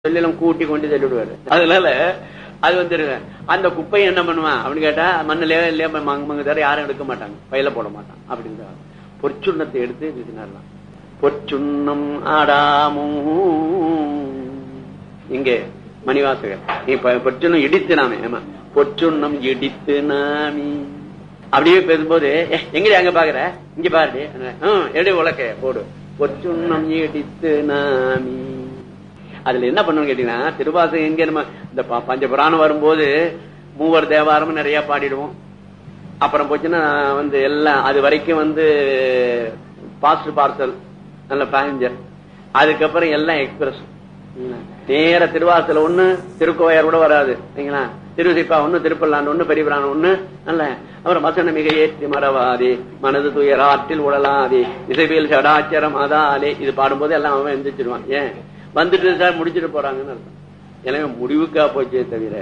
சொல்லலாம் கூட்டி கொண்டு தள்ளிவிடுவாரு அதனால அது வந்துருங்க அந்த குப்பையை என்ன பண்ணுவான் அப்படின்னு கேட்டா மண்ணிலே இல்லையா மங்க மங்க தர யாரும் எடுக்க மாட்டாங்க பையில போட மாட்டான் அப்படின்னு பொற்சுண்ணத்தை எடுத்து வீசினாரலாம் பொற்சுண்ணம் ஆடாமோ இங்கே மணிவாசகர் நீ ப- பொற்சுண்ணம் இடித்து நாமே ஆமா பொற்சுண்ணம் இடித்து நாமி அப்படியே பேசும்போது "ஏ, எங்கடி அங்க பாக்குற இங்க பாருடி ஹம், எடு உலக்க போடு பொற்சுண்ணம் இடித்து நாமி அதுல என்ன பண்ணணும் கேட்டீங்கன்னா திருவாசகம் எங்க நம்ம இந்த ப- பஞ்சபுராணம் வரும்போது மூவர் தேவாரமும் நிறைய பாடிடுவோம் அப்புறம் போச்சுன்னா வந்து எல்லாம் அது வரைக்கும் வந்து பாஸ்ட் பார்சல் நல்ல பேசஞ்சர் அதுக்கப்புறம் எல்லாம் எக்ஸ்பிரஸ் நேர திருவாசல ஒண்ணு திருக்கோயார் கூட வராது சரிங்களா திருவிசைப்பா ஒண்ணு திருப்பல்லாண்டு ஒண்ணு பெரியபிரான் ஒண்ணு நல்ல அப்புறம் வசன மிக ஏற்றி மறவாதே மனது துயர் ஆற்றில் உடலாதே இசைவியல் சடாச்சரம் அதாலே இது பாடும்போது எல்லாம் அவன் எந்திரிச்சிருவான் ஏன் வந்துட்டு சார் முடிச்சிட்டு போறாங்கன்னு அர்த்தம் எனவே முடிவுக்கா போச்சே தவிர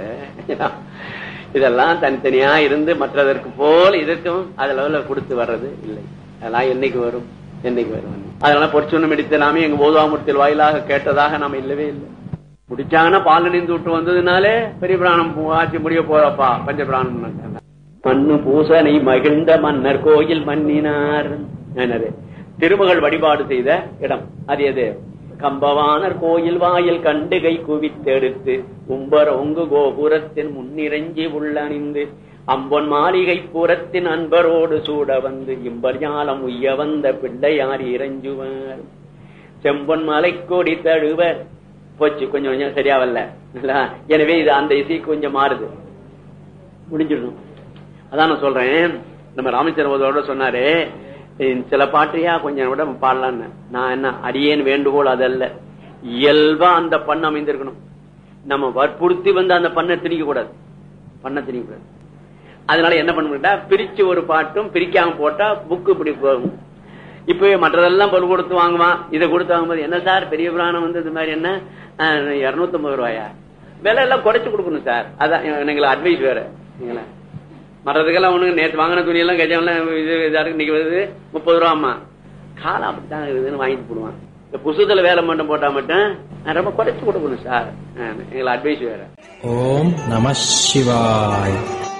இதெல்லாம் தனித்தனியா இருந்து மற்றதற்கு போல் இதற்கும் அது லெவலில் கொடுத்து வர்றது இல்லை அதெல்லாம் என்னைக்கு வரும் என்னைக்கு வரும் அதனால பொற்சுண்ணம் எடுத்து நாமே எங்க போதுவாமூர்த்தியில் வாயிலாக கேட்டதாக நாம இல்லவே இல்லை முடிச்சாங்கன்னா பால் நினைந்து விட்டு வந்ததுனாலே பெரிய பிராணம் ஆட்சி முடிய போறப்பா பஞ்ச பிராணம் மண்ணு பூசனை மகிழ்ந்த மன்னர் கோயில் மன்னினார் என்னது திருமகள் வழிபாடு செய்த இடம் அது எது கம்பவாணர் கோயில் வாயில் கண்டுகை குவித்தெடுத்து உம்பர் ஒங்கு கோபுரத்தின் முன்னிறஞ்சி உள்ளணிந்து அம்பொன் மாளிகை புறத்தின் அன்பரோடு சூட வந்து இம்பர் ஞாலம் உய்ய வந்த பிள்ளையார் இறஞ்சுவார் செம்பொன் மலை கொடி தழுவ போச்சு கொஞ்சம் கொஞ்சம் சரியா வரல இல்ல? எனவே இது அந்த இசை கொஞ்சம் மாறுது முடிஞ்சிடணும் அதான் நான் சொல்றேன் நம்ம ராமச்சந்திரபோதோட சொன்னாரு "இந்த சில பாட்டையா கொஞ்சம் விட பாடலான்னு நான் என்ன அடியேன் வேண்டுகோள் அதல்ல இயல்பா அந்த பண்ண அமைந்திருக்கணும் நம்ம வற்புறுத்தி வந்து அந்த பண்ணை திணிக்க கூடாது பண்ண திணிக்க கூடாது அதனால என்ன பண்ண பிரிச்சு ஒரு பாட்டும் பிரிக்காம போட்டா புக்கு இப்படி போகும் இப்பவே மற்றதெல்லாம் பொருள் கொடுத்து வாங்குவான் இதை கொடுத்து வாங்கும்போது என்ன சார் பெரிய புராணம் வந்து இது மாதிரி என்ன இருநூத்தி ஐம்பது ரூபாயா விலை எல்லாம் குறைச்சு கொடுக்கணும் சார் அதான் எங்களை அட்வைஸ் வேற சரிங்களா? மற்றதுக்கெல்லாம் ஒண்ணு நேற்று வாங்கின துணி எல்லாம் கஜம்லாம் இது இதா இருக்கு இன்னைக்கு வருது முப்பது ரூபா அம்மா காலம் அப்படித்தான் இருக்குதுன்னு வாங்கிட்டு போடுவான் இந்த புசுத்துல வேலை மட்டும் போட்டா மட்டும் நான் ரொம்ப குறைச்சு கொடுக்கணும் சார் எங்களை அட்வைஸ் வேற ஓம் நம சிவாய்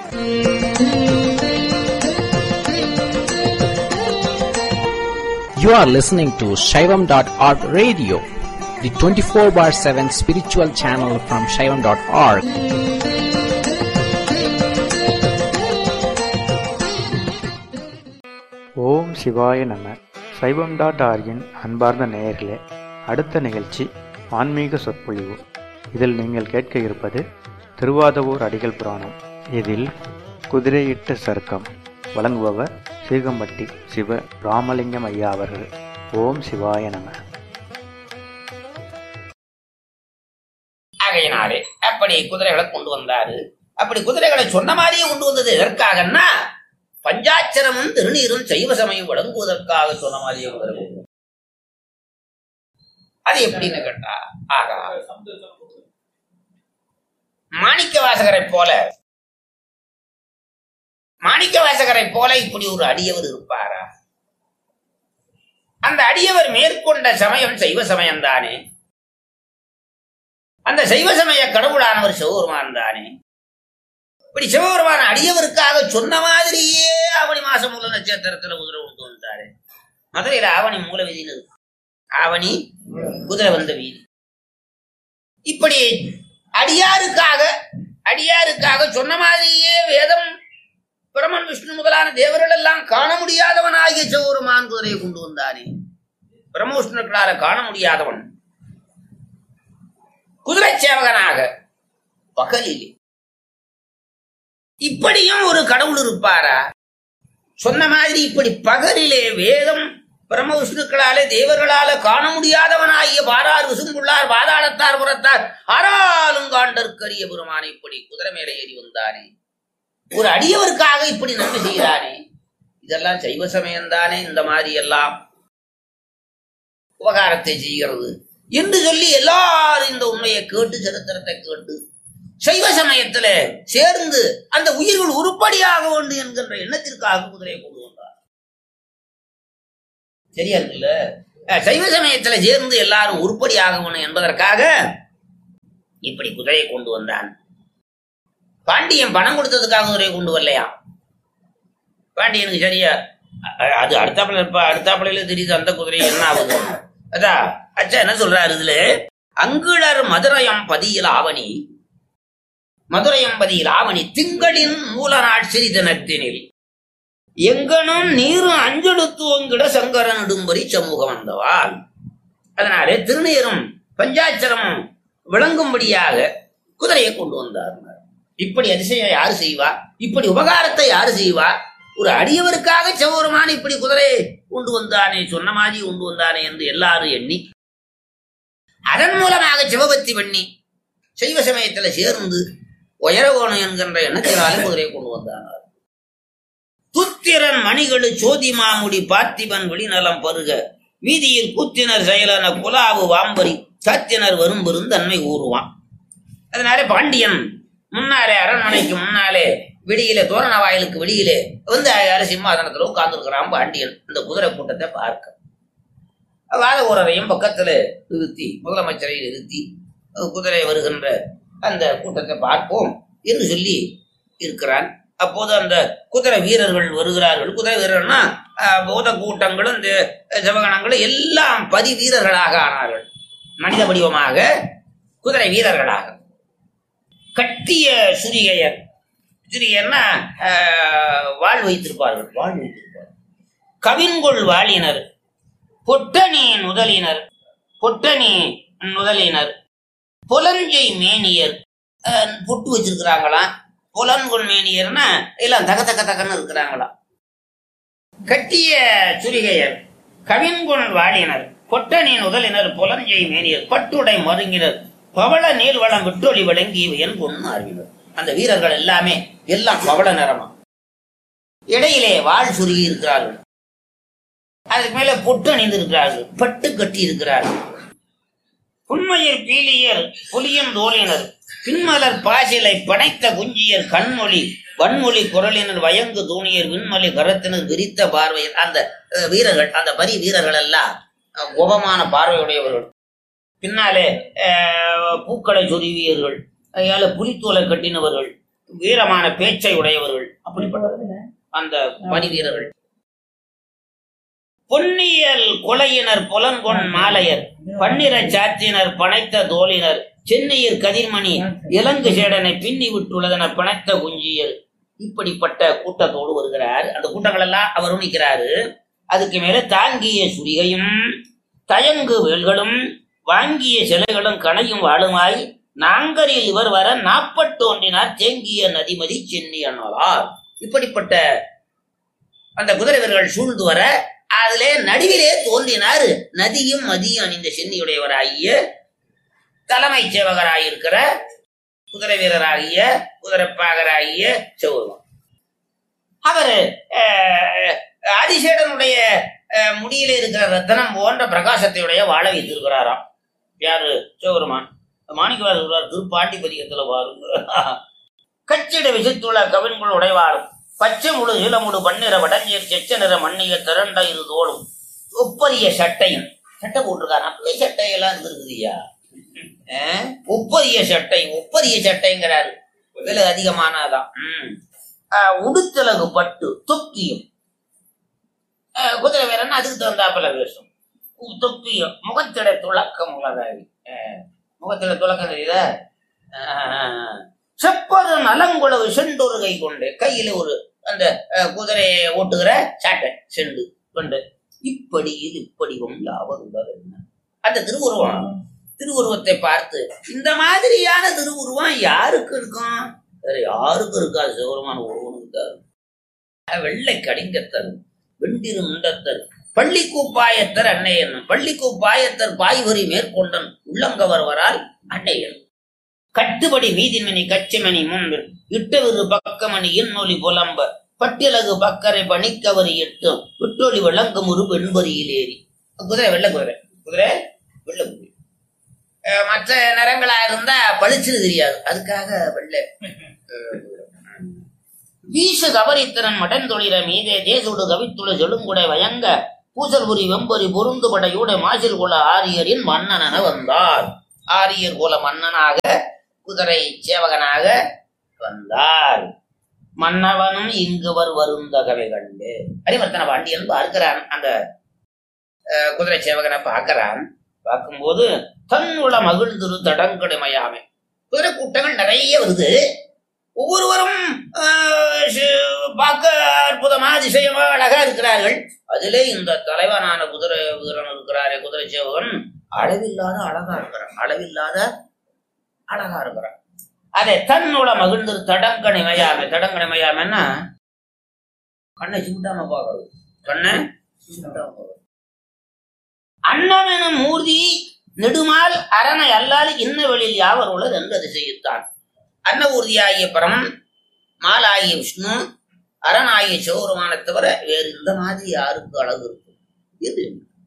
You are listening to Shaivam.org radio, the 24 bar 7 spiritual channel from Shaivam.org. ஓம் சிவாய நம சைவம் டாட் ஆர்கின் அன்பார்ந்த நேயர்களே அடுத்த நிகழ்ச்சி ஆன்மீக சொற்பொழிவு இதில் நீங்கள் கேட்க இருப்பது திருவாதவூர் அடிகள் புராணம் இதில் குதிரையிட்ட சர்க்கம் வழங்குபவர் சீகம்பட்டி சிவ ராமலிங்கம் ஐயா அவர்கள் ஓம் சிவாய நம ஆகையினாலே அப்படி குதிரைகளை கொண்டு வந்தாரு அப்படி குதிரைகளை சொன்ன மாதிரியே கொண்டு வந்தது எதற்காகன்னா பஞ்சாட்சரமும் திருநீரும் சைவ சமயம் வழங்குவதற்காக சொன்ன மாதிரியே குதிரை கொண்டு வந்தாரு. அது எப்படின்னு கேட்டா ஆகா மாணிக்க வாசகரை போல மாணிக்க வாசகரை போல இப்படி ஒரு அடியவர் இருப்பாரா அந்த அடியவர் மேற்கொண்ட சமயம் சைவ சமயம் தானே அந்த சைவ சமய கடவுளானவர் சிவபெருமான் தானே இப்படி சிவபெருமான் அடியவருக்காக சொன்ன மாதிரியே ஆவணி மாசம் மூல நட்சத்திரத்துல குதிரை கொண்டு வந்தாரு மதுரையில ஆவணி மூல வீதின்னு இருக்கு ஆவணி குதிரை வந்த வீதி இப்படி அடியாருக்காக அடியாருக்காக சொன்ன மாதிரியே வேதம் பிரமன் விஷ்ணு முதலான தேவர்கள் எல்லாம் காண முடியாதவனாகிய சிவபெருமான் குதிரையை கொண்டு வந்தானே பிரம்ம விஷ்ணுக்களால காண முடியாதவன் குதிரை சேவகனாக பகலிலே இப்படியும் ஒரு கடவுள் இருப்பாரா சொன்ன மாதிரி இப்படி பகலிலே வேதம் பிரம்ம விஷ்ணுக்களாலே தேவர்களால காண முடியாதவனாகிய பாரார் விசும்புள்ளார் பாதாளத்தார் புறத்தார் ஆறாலும் காண்டற்கரிய பெருமானை இப்படி குதிரை மேலே ஏறி வந்தானே ஒரு அடியவருக்காக இப்படி நன்மை செய்கிறானே இதெல்லாம் சைவ சமயம்தானே இந்த மாதிரி எல்லாம் உபகாரத்தை செய்கிறது என்று சொல்லி எல்லாரும் இந்த உண்மையை கேட்டு சரித்திரத்தை கேட்டு சைவ சமயத்துல சேர்ந்து அந்த உயிர்கள் உருப்படியாக வேண்டும் என்கின்ற எண்ணத்திற்காக குதிரையை கொண்டு வந்தார் சரியா இருக்குல்ல அஹ் சைவ சமயத்துல சேர்ந்து எல்லாரும் உருப்படி ஆகணும் என்பதற்காக இப்படி குதிரையை கொண்டு வந்தான் பாண்டியன் பணம் கொடுத்ததுக்காக குதிரையை கொண்டு வரலையா பாண்டியனுக்கு சரியா அ- அது அடுத்தாப்புல இருப்பா அடுத்தாப்புல தெரியுது அந்த குதிரை என்ன ஆகுது அதா அச்சா என்ன சொல்றாரு இதுல அங்குளர் மதுரையம் பதியில் ஆவணி மதுரையம் பதியில் ஆவணி திங்களின் மூல நாள் சிறிதனத்தினில் எங்கனும் நீரும் அஞ்செழுத்து ஒங்கிட சங்கரன் இடும்பரி சமூகம் வந்தவாள் அதனாலே திருநீரும் பஞ்சாட்சரமும் விளங்கும்படியாக குதிரையை கொண்டு வந்தார் இப்படி அதிசயம் யாரு செய்வா இப்படி உபகாரத்தை யாரு செய்வா ஒரு அடியவருக்காக செவ்வருமான் இப்படி குதிரையை கொண்டு வந்தானே சொன்ன மாதிரி கொண்டு வந்தானே என்று எல்லாரும் எண்ணி அதன் மூலமாக சிவபக்தி பண்ணி சைவ சமயத்துல சேர்ந்து உயரகோணம் என்கின்ற எண்ணத்தினாலே குதிரையை கொண்டு வந்தானார் துத்திரன் மணிகளு சோதி மாமுடி பார்த்திபன் வெளிநலம் பருக வீதியில் கூத்தினர் செயலன குலாவு வாம்பரி சாத்தினர் வரும் பெருந்தன்மை ஊறுவான் அதனாலே பாண்டியன் முன்னாலே அரண்மனைக்கு முன்னாலே வெளியிலே தோரண வாயிலுக்கு வெளியிலே வந்து அழகார சிம்மாசனத்துல உட்கார்ந்துருக்கிறான் பாண்டியன் இந்த குதிரை கூட்டத்தை பார்க்க வாதவூரரையும் பக்கத்துல நிறுத்தி முதலமைச்சரை நிறுத்தி அஹ் குதிரை வருகின்ற அந்த கூட்டத்தை பார்ப்போம் என்று சொல்லி இருக்கிறான் அப்போது அந்த குதிரை வீரர்கள் வருகிறார்கள் குதிரை வீரர்னா அஹ், பூத கூட்டங்களும் இந்த ஜபகணங்களும் எல்லாம் பதி வீரர்களாக ஆனார்கள் மனித வடிவமாக குதிரை வீரர்களாக கட்டிய சுரிகையர் சுரிகையர்னா அஹ், வாழ் வைத்திருப்பார்கள் வாழ் வைத்திருப்பார்கள் கவின்கொள் வாளினர் பொட்டணி முதலினர் பொட்டணி முதலினர் புலஞ்சை மேனியர் அஹ், பொட்டு வச்சிருக்கிறாங்களாம் புலன்கொள் மேனியர்னா எல்லாம் தக தக தகன்னு இருக்கிறாங்களாம் கட்டிய சுரிகையர் கவின்கொள் வாளினர் பொட்டணி முதலினர் புலஞ்சை மேனியர் பட்டுடை மருங்கினர் பவள நீள்வளம் விட்டொளி விளங்கி என் பொண்ணு அறிவினர் அந்த வீரர்கள் எல்லாமே எல்லாம் பவள நிறமா இடையிலே வாழ் சுருகி இருக்கிறார்கள் அதுக்கு மேல பொட்டு அணிந்து இருக்கிறார்கள் பட்டு கட்டி இருக்கிறார்கள் புன்மையர் பீலியர் புலியன் தோலினர் பின்மலர் பாசிலை படைத்த குஞ்சியர் கண்மொழி வன்மொழி குரலினர் வயங்கு தூணியர் விண்மொழி கரத்தினர் விரித்த பார்வையர் அந்த அஹ், வீரர்கள் அந்த பரி வீரர்கள் எல்லாம் அஹ், கோபமான பார்வையுடையவர்கள் பின்னாலே அஹ், பூக்களை சொருவியர்கள் அதனால புலித்தோலை கட்டினவர்கள் வீரமான பேச்சை உடையவர்கள் அப்படிப்பட்டவர்கள் அந்த பரி வீரர்கள் பொன்னியல் கொலையினர் புலன்கொண் மாலையர் பன்னிர சாத்தினர் பனைத்த தோழினர் சென்னையர் கதிர்மணி இலங்கு சேடனை பின்னி விட்டுள்ளதென பிணைத்த குஞ்சியர் இப்படிப்பட்ட கூட்டத்தோடு வருகிறார் அந்த கூட்டங்கள் எல்லாம் அவர் நிற்கிறாரு அதுக்கு மேல தாங்கிய சுரிகையும் தயங்கு வேல்களும் வாங்கிய சிலைகளும் கணையும் வாழுமாய் நாங்கரில் இவர் வர நாப்பட்டோன்றினார் தேங்கிய நதிமதி சென்னி அண்ணலார் இப்படிப்பட்ட அந்த குதிரை வீரர்கள் சூழ்ந்து வர அதிலே நடுவிலே தோன்றினார் நதியும் மதியும் அணிந்த சென்னியுடையவராகிய தலைமைச் சேவகராயிருக்கிற குதிரை வீரராகிய குதிரைப்பாகராகிய செவ்வருவன் அவர் ஆதிசேடனுடைய அஹ், முடியிலே இருக்கிற ரத்தனம் போன்ற பிரகாசத்தையுடைய வாழ வைத்திருக்கிறாராம் யாரு சிவபெருமான் மாணிக்கவார் சொல்றார் திருப்பாண்டி பதிகத்துல பாருங்க கச்சிட விசித்துள்ள கவின்குள் உடைவாளும் பச்சை முழு இளமுடு பன்னிற வடஞ்சீர் செச்ச நிற மண்ணிய திரண்ட இரு தோளும் ஒப்பரிய சட்டையும் சட்டை போட்டிருக்காரு அப்படியே சட்டையெல்லாம் இருந்திருக்குதுயா அஹ், ஒப்பரிய சட்டை ஒப்பரிய சட்டைங்கிறாரு விலை அதிகமானதான் ம். அஹ், உடுத்தலகு பட்டு தொப்பியும் அஹ், குதிரை வீரன் அதுக்கு தகுந்தாப்புல வேஷம் உ- தொப்பியும் முகத்திட துளக்கம் உள்ளதாவி அஹ், முகத்தில துளக்கம் தெரியுதா அஹ், செப்பது நலங்குளவு செண்டொரு கை கொண்டு கையில ஒரு அந்த அஹ், குதிரையை ஓட்டுகிற சாட்டை செண்டு கொண்டு இப்படி இது இப்படிவும் யாவர் உடல் என்ன அந்த திருவுருவம் திருவுருவத்தை பார்த்து இந்த மாதிரியான திருவுருவம் யாருக்கு இருக்கும் வேற யாருக்கும் இருக்காது சிவருமான ஒருவனுக்கு தான் இருக்கும். வெள்ளை கடிங்கத்தர் வெண்டிரு முண்டத்தர் பள்ளி கூப்பாயத்தர் அன்னையன் பள்ளி கூப்பாயத்தர் பாய்வரி மேற்கொண்டன் உள்ளங்கவர் வரால் அன்னையன் கட்டுபடி வீதிமணி கச்சிமணி முன்பில் இட்டவிரு பக்கமணி இன்னொலி புலம்ப பட்டியலகு பக்கரை பணிக்கவரி எட்டும் விட்டொலி விளங்கும் ஒரு வெண்பரியில் ஏறி குதிரை வெள்ளை குதிரை குதிரை வெள்ளை குதிரை அஹ் மற்ற நிறங்களா இருந்தா பளிச்சுன்னு தெரியாது அதுக்காக வெள்ளை அஹ், வீசு கவரித்திறன் மடந்தொழிற மீதே தேசுடு கவித்துள செழுங்குடை வயங்க பூசல்புரி வெம்பரி பொருந்துபடையூட மாசில் குல ஆரியரின் மன்னனென வந்தார் ஆரியர் குல மன்னனாக குதிரை சேவகனாக வந்தார் மன்னவனும் இங்குவர் வருந்தகவை கண்டு அரிவர்த்தன பாண்டியன் பார்க்கிறான் அந்த அஹ், குதிரை சேவகனை பார்க்கறான் பார்க்கும்போது தன்னுள்ள மகிழ்ந்திரு தடங்கடுமையாமை குதிரை கூட்டங்கள் நிறைய வருது ஒவ்வொருவரும் ஆஹ், சி- பார்க்க அற்புதமா அதிசயமா அழகா இருக்கிறார்கள் அதிலே இந்த தலைவனான குதிரை வீரன் இருக்கிறாரே குதிரை சேவகன் அளவில்லாத அழகா இருக்கிறான் அளவில்லாத அழகா இருக்கிறான் அதை தன்னோட மகிழ்ந்து தடங்கணி மயாமை தடங்கணி மயாமைன்னா கண்ணை சிமிட்டாம பார்க்கறது கண்ணை சிமிட்டாம பார்க்கறது அன்னமெனும் மூர்த்தி நெடுமால் அரணை அல்லாது இன்ன வெளியில் யாவர் உள்ளது என்று அது செய்யுத்தான் அன்ன ஊர்தியாகிய பரமன் மாலாகிய விஷ்ணு அரணாகிய சிவபெருமானை தவிர வேறு இந்த மாதிரி யாருக்கு அழகு இருக்கும் எது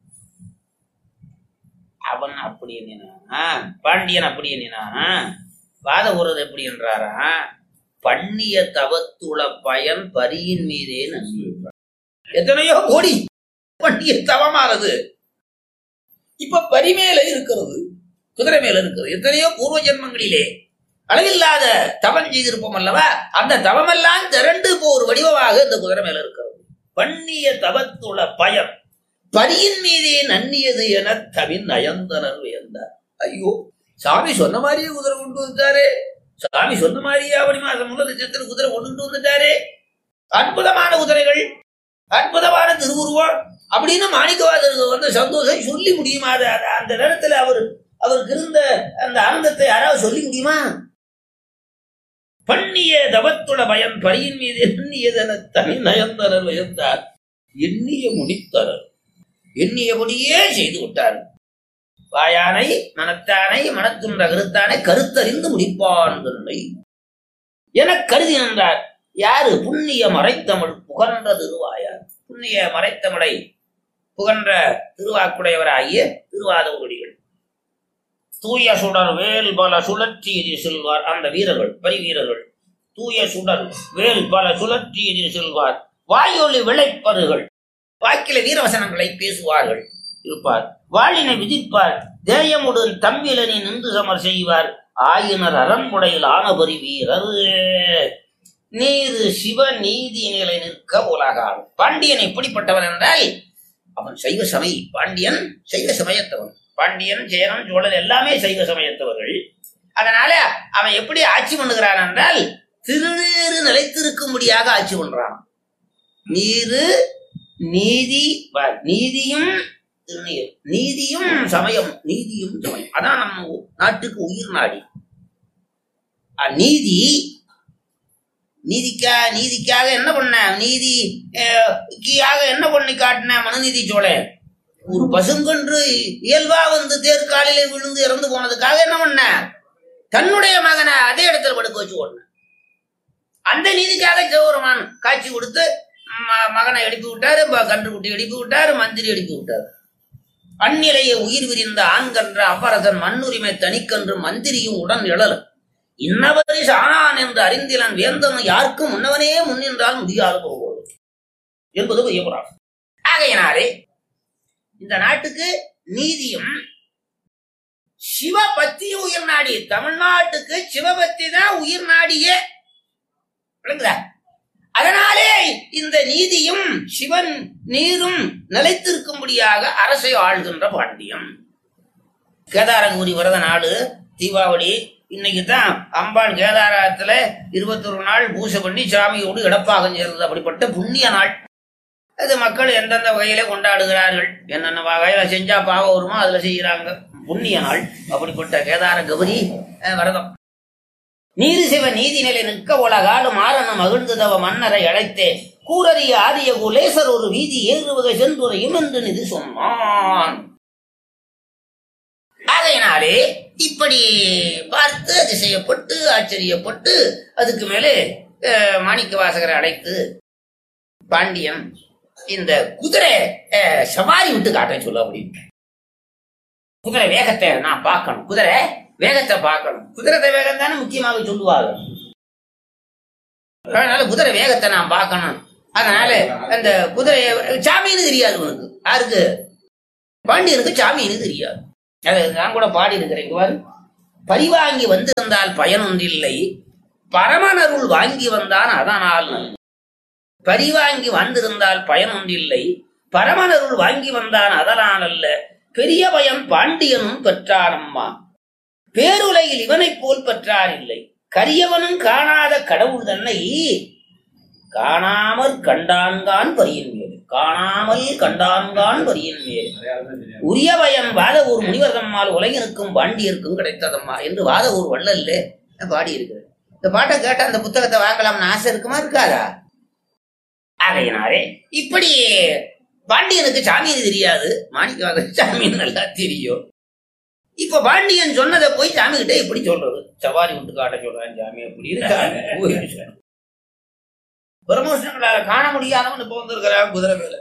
அவன் அப்படி எண்ணினா பாண்டியன் அப்படி எண்ணினா வாத ஊறது எப்படி என்றாரா பண்ணிய தவத்துள பயன் பரியின் மீதே நன்றி எத்தனையோ கோடி பண்ணிய தவமானது இப்ப பரி மேல இருக்கிறது குதிரை மேல இருக்கிறது எத்தனையோ பூர்வ ஜென்மங்களிலே அளவில்லாத தவம் செய்திருப்போம் அல்லவா அந்த தவமெல்லாம் திரண்டு இப்போ ஒரு வடிவமாக இந்த குதிரை மேல இருக்கிறது பண்ணிய தவத்துள பயம் பரியின் மீதே நன்னியது என தவின் நயந்தனர் வியந்தார் ஐயோ சாமி சொன்ன மாதிரியே குதிரை கொண்டு வந்துட்டாரே சாமி சொன்ன மாதிரியே ஆவணி மாசம் முதல் லட்சத்தில் குதிரை கொண்டு வந்துட்டாரே அற்புதமான குதிரைகள் அற்புதமான திருவுருவம் அப்படின்னு மாணிக்கவாதருக்கு வந்து சந்தோஷம் சொல்லி முடியுமா அது அது அந்த நேரத்துல அவர் அவருக்கு இருந்த அந்த ஆனந்தத்தை யாராவது சொல்லி முடியுமா பண்ணிய தவத்துள பயன் பரியின் மீது எண்ணியதென தனி நயந்தனர் வியந்தார் எண்ணிய முடித்தனர் எண்ணியபடியே செய்து விட்டார் வாயானை மனத்தானை மனத்துன்ற கருத்தானை கருத்தறிந்து முடிப்பான் தன்னை என கருதி நின்றார் யாரு புண்ணிய மறைத்தமிழ் புகன்ற திருவாயார் புண்ணிய மறைத்தமிழை புகன்ற திருவாக்குடையவராகிய திருவாதூரடிகள் தூய சுடர் வேல் பல சுழற்சி எதிர் செல்வார் அந்த வீரர்கள் பரி வீரர்கள் தூய சுடர் வேல் பல சுழற்சி எதிர் செல்வார் வாயொலி விளைப்பருகள் வாக்கில வீரவசனங்களை பேசுவார்கள் இருப்பார் வாளினை விதிப்பார் தேயமுடன் தம்மிலனை நின்று சமர் செய்வார் ஆயினர் அரண்முடையில் ஆனபரி வீரர் நீர் சிவ நீதி நிலை நிற்க உலகால் பாண்டியன் எப்படிப்பட்டவன் என்றால் அவன் சைவ சமய பாண்டியன் சைவ சமயத்தவன் பாண்டியன் சேரன் சோழன் எல்லாமே சைவ சமயத்தவர்கள் அதனால அவன் எப்படி ஆட்சி பண்ணுகிறான் என்றால் திருநீறு நிலைத்திருக்கும்படியாக ஆட்சி பண்றான் நீரு நீதி வ- நீதியும் திருநீர் நீதியும் சமயம் நீதியும் சமயம் அதான் நம்ம நாட்டுக்கு உயிர் நாடி அஹ் நீதி நீதிக்கா நீதிக்காக என்ன பண்ண நீதி அஹ், க்காக என்ன பண்ணி காட்டின மனுநீதி சோழன் ஒரு பசுங்கன்று இயல்பா வந்து தேர்காலிலே விழுந்து இறந்து போனதுக்காக என்ன பண்ண தன்னுடைய மகனை அதே இடத்துல படுக்க வச்சு ஓடின அந்த நீதிக்காக சிவபெருமான் காட்சி கொடுத்து ம- மகனை எழுப்பி விட்டாரு ப- கன்றுக்குட்டி எழுப்பி விட்டாரு மந்திரி எழுப்பி விட்டாரு அந்நிலையை உயிர் விரிந்த ஆண்கன்ற அவ்வரசன் மண்ணுரிமை தனிக்கன்று மந்திரியும் உடன் எழலும் இன்னவரை சாணான் என்று அறிந்திலன் வேந்தன் யாருக்கும் முன்னவனே முன்னின்றால் முடியாது போகும்போது என்பது பெரியபுரம் ஆகையினாலே இந்த நாட்டுக்கு நீதியும் சிவபக்தியும் உயிர் நாடி தமிழ்நாட்டுக்கு சிவபக்தி தான் உயிர் நாடியே விளங்குதா அதனாலே இந்த நீதியும் சிவன் நீரும் நிலைத்திருக்கும்படியாக அரசை ஆள்கின்ற பாண்டியம் கேதாரகௌரி விரத நாடு தீபாவளி இன்னைக்கு தான் அம்பாள் கேதாரத்துல இருபத்தொரு நாள் பூஜை பண்ணி சாமியோடு இடப்பாகம் சேர்ந்தது அப்படிப்பட்ட புண்ணிய நாள் அது மக்கள் எந்தெந்த வகையில கொண்டாடுகிறார்கள் என்னென்ன வகையில செஞ்சா பாவம் வருமோ அதுல செய்யறாங்க புண்ணிய நாள் அப்படிப்பட்ட கேதார கௌரி அஹ், விரதம் நீதி சிவ நீதி நிலை நிற்க உலகாடு மாறன மகிழ்ந்ததவ மன்னரை அழைத்தே கூரறிய ஆரிய குலேசர் ஒரு வீதி ஏறுவகை சென்றுரையும் என்று நிதி சொன்னான் ஆகையினாலே இப்படி பார்த்து அதிசயப்பட்டு ஆச்சரியப்பட்டு அதுக்கு மேலே அஹ், மாணிக்க வாசகரை அழைத்து பாண்டியன் இந்த குதிரை அஹ், சவாரி விட்டு காட்ட சொல்ல அப்படின்னு குதிரை வேகத்தை நான் பார்க்கணும் குதிரை வேகத்தை பார்க்கணும் குதிரை வேகம் தானே முக்கியமாக சொல்லுவாங்க அதனால குதிரை வேகத்தை நான் பார்க்கணும் அதனால அந்த குதிரை சாமின்னு தெரியாது உனக்கு யாருக்கு பாண்டியனுக்கு சாமின்னு தெரியாது அது நான் கூட பாடி இருக்கிறேன் இங்க பாரு பரிவாங்கி வந்திருந்தால் பயனொன்றில்லை பரமனருள் வாங்கி வந்தான் அதனால் நன்று. பரிவாங்கி வந்திருந்தால் பயனொன்றில்லை பரமனருள் வாங்கி வந்தான் அதனால் அல்ல பெரிய பயன் பாண்டியனும் பெற்றானம்மா பேருலகில் இவனைப் போல் பெற்றார் இல்லை கரியவனும் காணாத கடவுள் தன்னை காணாமற் கண்டான்கான் பரியின் மேல் காணாமல் கண்டான்கான் பரியின் மேல் உரிய பயன் வாத ஊர் முனிவர் தம்மால் உலகினுக்கும் பாண்டியருக்கும் கிடைத்ததம்மா என்று வாத ஊர் வள்ளல்ல பாடி இருக்கிறது இந்த பாட்டை கேட்ட அந்த புத்தகத்தை வாங்கலாம்னு ஆசை இருக்குமா இருக்காதா ஆகையினாலே இப்படி பாண்டியனுக்கு சாமியை தெரியாது மாணிக்கவாத சாமின்னு நல்லா தெரியும் இப்ப பாண்டியன் சொன்னதை போய் சாமி கிட்ட எப்படி சொல்றது சவாரி விட்டு காட்ட சொல்றான் சாமி அப்படி இருக்காங்க பிரமோஷன்களால காண முடியாதவன் இப்ப வந்திருக்கிறான் குதிரை மேல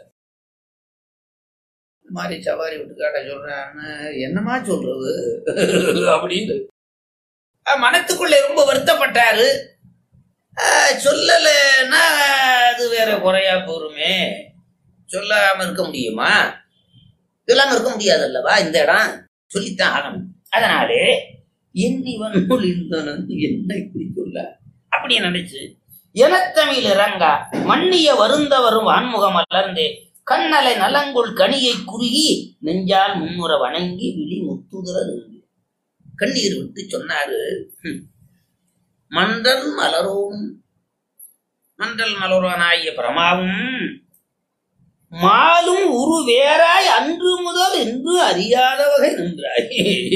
இந்த மாதிரி சவாரி விட்டு காட்ட சொல்றான்னு என்னமா சொல்றது அப்படின்னு அஹ் மனத்துக்குள்ள ரொம்ப வருத்தப்பட்டாரு அஹ் சொல்லலைன்னா அது வேற குறையா போருமே சொல்லாம இருக்க முடியுமா சொல்லாம இருக்க முடியாது அல்லவா இந்த இடம் சொல்லித்தான் ஆகணும் அதனாலே எண்ணிவன் இருந்தவன் என்ன இப்படி சொல்ல அப்படி நினைச்சு எனத்தமிழ் இறங்கா மன்னிய வருந்தவரும் வான்முகம் அலர்ந்தே கண்ணலை நலங்குள் கனியை குறுகி நெஞ்சால் மும்முற வணங்கி விழி முத்துதர நின்று கண்ணீர் விட்டு சொன்னாரு "ஹம், மன்றல் மலரும் மன்றல் மலர்வனாகிய பிரமாவும் மாலும் உரு வேறாய் அன்று முதல் என்று அறியாத வகை நின்றாய்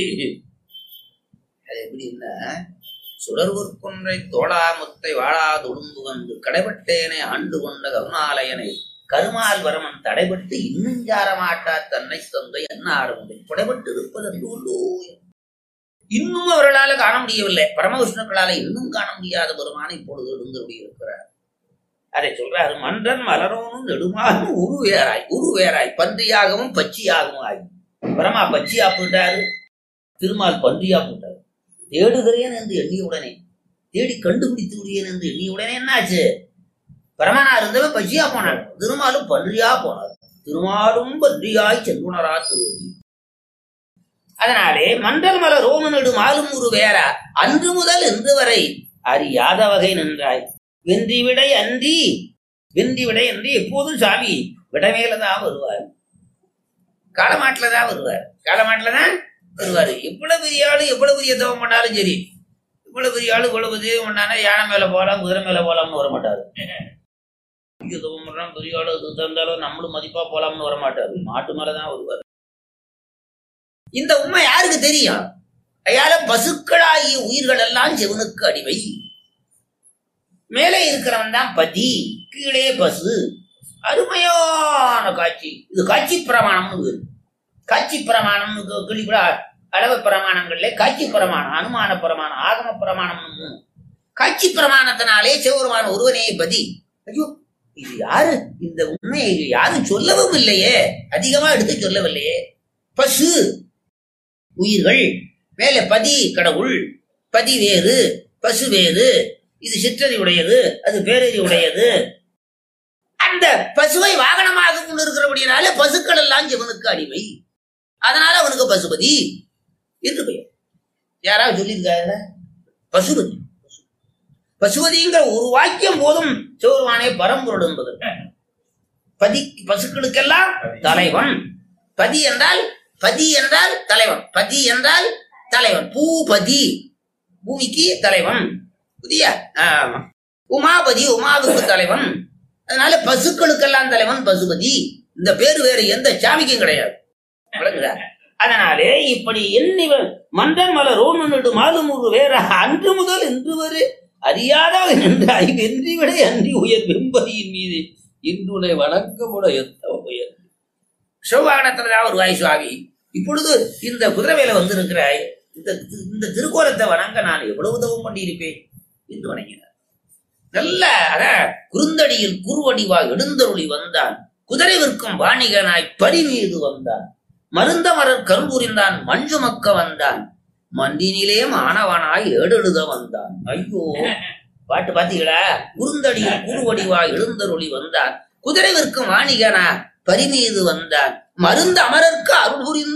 அது எப்படின்னா சுடர்வர் கொன்றை தோளாமுத்தை வாழாது உடும்பு வந்து கடைபட்டேனை ஆண்டு கொண்ட கருணாலயனை கருமால் வரமன் தடைபட்டு இன்னும் சார மாட்டா தன்னை தந்தை என்ன ஆடுமுறை புடைபட்டு இருப்பது உள்ளோ இன்னும் அவர்களால காண முடியவில்லை பரமவிஷ்ணுக்களால இன்னும் காண முடியாத பெருமானை இப்பொழுது எழுந்தருளி இருக்கிறார் அதை சொல்றாரு மன்றன் மலரோனும் நெடுமாலும் உரு வேறாய் உரு வேறாய் பன்றியாகவும் பச்சியாகவும் ஆகி பிரமா பச்சியா போட்டாரு திருமால் பன்றியா போட்டாரு தேடுகிறேன் என்று எண்ணிய உடனே தேடி கண்டுபிடித்து விடுகிறேன் என்று எண்ணிய உடனே என்னாச்சு பிரமனா இருந்தவன் பச்சியா போனான் திருமாலும் பன்றியா போனார் திருமாலும் பன்றியாய் சென்றுணரா திருவடி அதனாலே மண்டல் மலர் ரோமனடு மாலும் ஒரு வேறா அன்று முதல் இன்று வரை அறியாத வகை நின்றாய் வென்றி விடை அன்றி வென்றி விடை அன்றி எப்போதும் சாமி விடமேலதான் வருவார் காலமாட்டில தான் வருவார் காலமாட்டில தான் வருவாரு எவ்வளவு பெரிய ஆளு எவ்வளவு பெரிய தவம் பண்ணாலும் சரி இவ்வளவு பெரிய ஆளு இவ்வளவு பெரிய பண்ணானா யானை மேல போலாம் குதிரை மேல போலாம்னு வர மாட்டாரு பெரிய தவம் பண்றான் பெரிய ஆளு இது தந்தாலும் நம்மளும் மதிப்பா போலாம்னு வர மாட்டாரு மாட்டு மேலதான் வருவார் இந்த உண்மை யாருக்கு தெரியும் அயால பசுக்களாகிய உயிர்கள் எல்லாம் சிவனுக்கு அடிமை மேலே இருக்கிறவன் தான் பதி கீழே பசு அருமையான காட்சி இது காட்சி பிரமாணம்னு பேரு. காட்சி பிரமாணம்னு கே- கேள்விப்பட அளவு பிரமாணங்கள்ல காட்சி பிரமாணம் அனுமான பிரமாணம் ஆகம பிரமாணம்னு மூணு. காட்சி பிரமாணத்தினாலே சிவபெருமான் ஒருவனே பதி ஐயோ இது யாரு இந்த உண்மையை யாரும் சொல்லவும் இல்லையே அதிகமா எடுத்து சொல்லவில்லையே பசு உயிர்கள் மேலே பதி கடவுள் பதி வேறு பசு வேறு இது சிற்றறி உடையது அது பேரறி உடையது அந்த பசுவை வாகனமாக கொண்டு இருக்கிறபடினால பசுக்கள் எல்லாம் சிவனுக்கு அடிமை அதனால அவனுக்கு பசுபதி என்று பெயர் யாராவது சொல்லியிருக்காரு பசுபதி பசுபதிங்கிற ஒரு வாக்கியம் போதும் சிவருமானே பரம்பொருள் என்பதற்கு பதி பசுக்களுக்கெல்லாம் தலைவன் பதி என்றால் பதி என்றால் தலைவன் பதி என்றால் தலைவன் பூபதி பூமிக்கு தலைவன் புதிய ஆமா. உமாபதி உமாவுக்கு தலைவன் அதனால பசுக்களுக்கெல்லாம் தலைவன் பசுபதி இந்த பேரு வேற எந்த சாமிக்கும் கிடையாது விளங்குதா? அதனாலே இப்படி எண்ணிவன் மந்தன் மலர் ரோமனடு மாலுமுரு வேற அன்று முதல் இன்று வரை அறியாதவ நின்றாய் வென்றி விட அன்றி உயர் வெம்பதியின் மீது இன்றுடைய வணக்கமுட எத்தவ உயர் சிவவாகனத்துலதான் ஒரு வாய் சுவாமி இப்பொழுது இந்த குதிரவேல வந்திருக்கிறாய் இந்த இந்த திருக்கோலத்தை வணங்க நான் எவ்வளவு உதவும் பண்ணியிருப்பேன் என்று வணங்கினார் நல்ல அத குறுந்தடியில் குறுவடிவா எழுந்தருளி வந்தான் குதிரை விற்கும் வாணிகனாய் பரி மீது வந்தான் மருந்த மலர் கருள் புரிந்தான் மஞ்சு மக்க வந்தான் மண்டினிலே மாணவனாய் ஏடெழுத வந்தான் ஐயோ பாட்டு பாத்தீங்களா குறுந்தடியில் குறுவடிவா எழுந்தருளி வந்தான் குதிரை விற்கும் வாணிகனா பரிமீது வந்தான் மருந்த அமரர்க்கு அருள் புரிந்த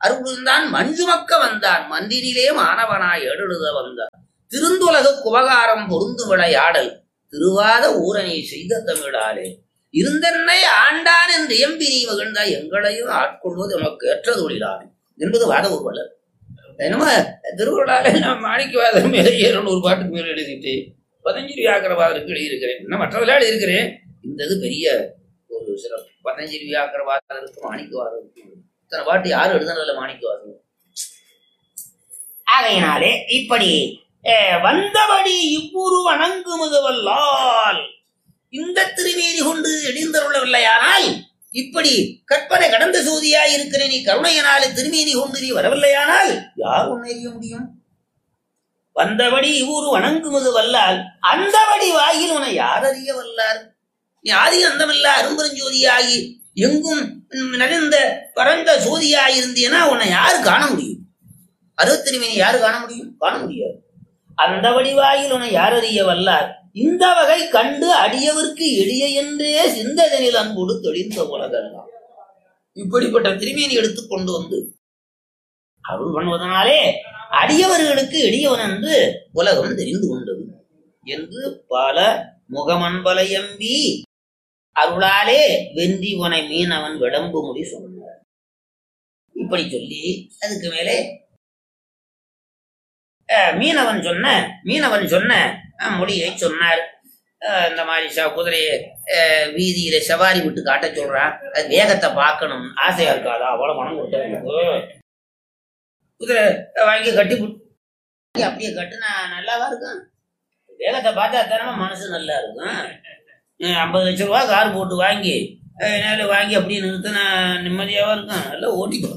அருள்தான் மஞ்சுமக்க வந்தான் மந்திரிலே மாணவனாய் எழுத வந்தான் திருந்துலக குபகாரம் பொருந்து விளையாடல் திருவாத ஊரணி செய்த தமிழாலே இருந்தன்னை ஆண்டான் என்று எம்பி நீ மகிழ்ந்தா எங்களையும் ஆட்கொள்வது நமக்கு ஏற்ற தொழிலானே என்பது வாத ஊர்வலர் என்னமோ திருக்குறளாலே நான் மாணிக்கவாதம் மேலே இருநூறு பாட்டுக்கு மேலே எழுதிட்டு பதஞ்சலி வியாக்கரவாதருக்கு எழுதியிருக்கிறேன் இன்னும் மற்றவர்களால் எழுதியிருக்கிறேன் இந்த இது பெரிய ஒரு சிறப்பு பதஞ்சலி வியாக்கரவாதருக்கு மாணிக்கவாதருக்கு இத்தனை பாட்டு யாரும் எழுதுனதில்ல மாணிக்கவாதம் ஆகையினாலே இப்படி அஹ், வந்தபடி இவ்வுரு வணங்குமுதுவல்லால் இந்த திருமேனி கொண்டு எழுந்தருளவில்லையானால் இப்படி கற்பனை கடந்த சோதியாய் இருக்கிற நீ கருணையனாலே திருமேனி கொண்டு நீ வரவில்லையானால் யார் உன்னை அறிய முடியும் வந்தபடி இவ்வூரு வணங்குவது வல்லால் அந்தபடி வாயில் உன்னை யார் அறிய வல்லார் நீ ஆதி அந்தமில்ல அரும்பெருஞ்சோதியாகி எங்கும் ம், நிறைந்த பரந்த சோதியாய் இருந்தீனா உன்னை யாரு காண முடியும் அறுபத்திருமேனி யாரு காண முடியும் காண முடியாது அந்த வடிவாயில் உன்னை யார் அறிய வல்லார் இந்த வகை கண்டு அடியவர்க்கு எளிய என்றே சிந்ததனில் அன்போடு தெளிந்த உலகெல்லாம் இப்படிப்பட்ட திருமேனி எடுத்து கொண்டு வந்து அருள் பண்ணுவதனாலே அடியவர்களுக்கு எளியவன் என்று உலகம் தெரிந்து கொண்டது என்று பல முகமன்பலையம்பி அருளாலே வென்றி உனை மீனவன் விளம்பு முடி சொன்னார் இப்படி சொல்லி அதுக்கு மேலே அஹ், மீனவன் சொன்ன மீனவன் சொன்ன அஹ், மொழியை சொன்னார் அஹ், இந்த மாதிரி ச- குதிரையை அஹ், வீதியில சவாரி விட்டு காட்ட சொல்றான் அது வேகத்தை பார்க்கணும் ஆசையா இருக்காதா அவ்வளவு மனம் கொடுத்த குதிரை வாங்கி கட்டி புட்- அப்படியே கட்டுனா நல்லாவா இருக்கும் வேகத்தை பார்த்தா தானே மனசு நல்லா இருக்கும் அஹ், ஐம்பது லட்ச ரூபா கார் போட்டு வாங்கி அஹ், நேரா வாங்கி அப்படியே நிறுத்தினா நிம்மதியாவா இருக்கும் நல்லா ஓட்டிக்கோ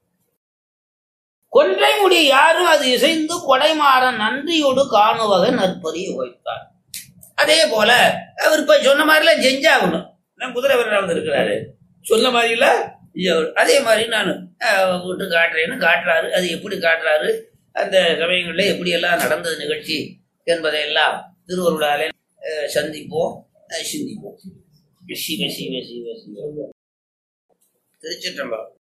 கொன்றை முடி யாரும் அது இசைந்து கொடைமாற நன்றியோடு காணுவகை நற்பதியை வைத்தார் அதே போல அவர் இப்ப சொன்ன மாதிரிலாம் செஞ்சாகணும் நான் குதிரை வீரராக இருக்கிறாரு சொன்ன மாதிரில செஞ்சாகணும். அதே மாதிரி நான் விட்டு காட்டுறேன்னு காட்டுறாரு அது எப்படி காட்டுறாரு அந்த சமயங்களில் எப்படி எல்லாம் நடந்தது நிகழ்ச்சி என்பதையெல்லாம் திருவருளாலே அஹ், சந்திப்போம் அஹ், சிந்திப்போம் சிவ சிவ சிவ சிவ திருச்சிற்றம்பலம்